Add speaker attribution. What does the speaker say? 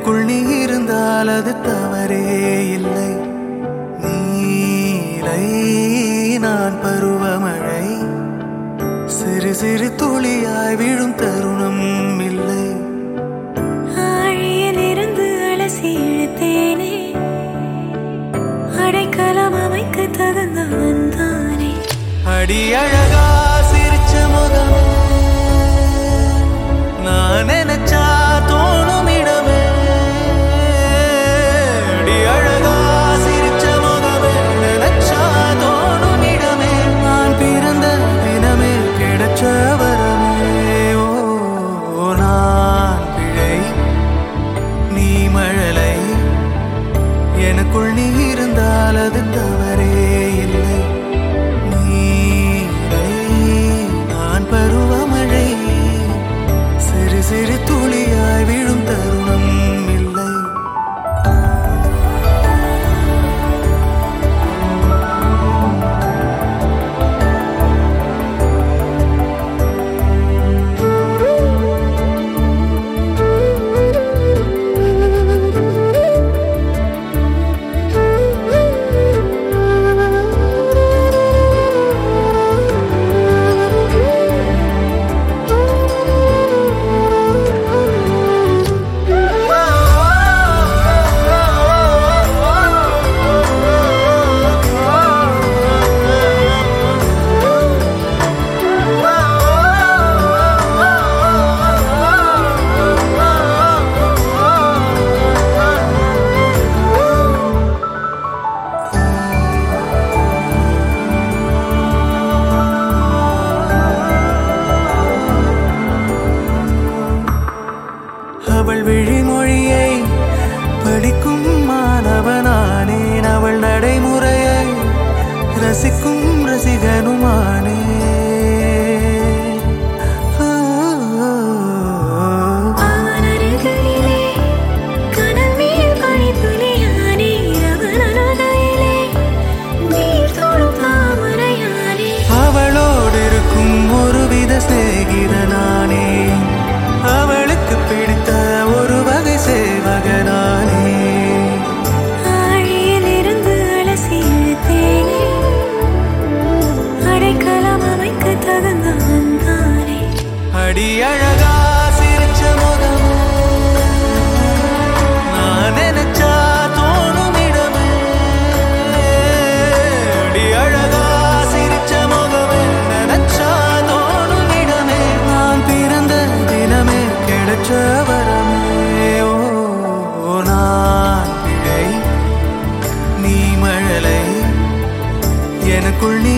Speaker 1: எனக்குள் நீ இருந்தால் அது தவறே இல்லை நீலை நான் பருவமழை சிறு சிறு துளியாய் விழும் தருணம் இல்லை
Speaker 2: ஆழியில் இருந்து அலசி இழுத்தேனே அடைக்கலம் அமைக்க தகுந்தவன் தானே
Speaker 1: அடி அழகா சிரிச்ச முகமே நான் நினைச்சா தோணும் இடமே அடி அழகா சிரிச்ச முகமே நினைச்சா தோணும் இடமே நான் பிறந்த தினமே கிடைச்ச வரமே ஓ நான் பிழை நீ மழலை எனக்குள் நீ இருந்தால் அது தவறே இல்லை நீரை நான் பருவமழை சிறு சிறு துளியாய் விழும் தருணம் இல்லை அவள் விழிமொழியை படிக்கும் மாணவனானேன் அவள் நடைமுறையை ரசிக்கும் ரசிகனுமானே
Speaker 2: அவன் அருகிலே கனல் மேல் பனித்துளியானே அவன் அருகிலே நீர் தொடும் தாமரையானே
Speaker 1: அவளோடு இருக்கும் ஒருவித சிநேகிதனானே அவளுக்கு பிடித்த ஒரு வகை சேவகனானே
Speaker 2: ஆழியில் இருந்து அலசி இழுத்தேனே அடைக்கலம் அமைக்க தகுந்தவன் தானே
Speaker 1: அடி அழகா சிரிச்ச முகமே நான் நினைச்சா தோணும் இடமே அடி அழகா சிரிச்ச முகமே நினைச்சா தோணும் இடமே நான் பிறந்த தினமே கிடைச்ச வரமே ஓ நான் பிழை நீ மழலை எனக்குள் நீ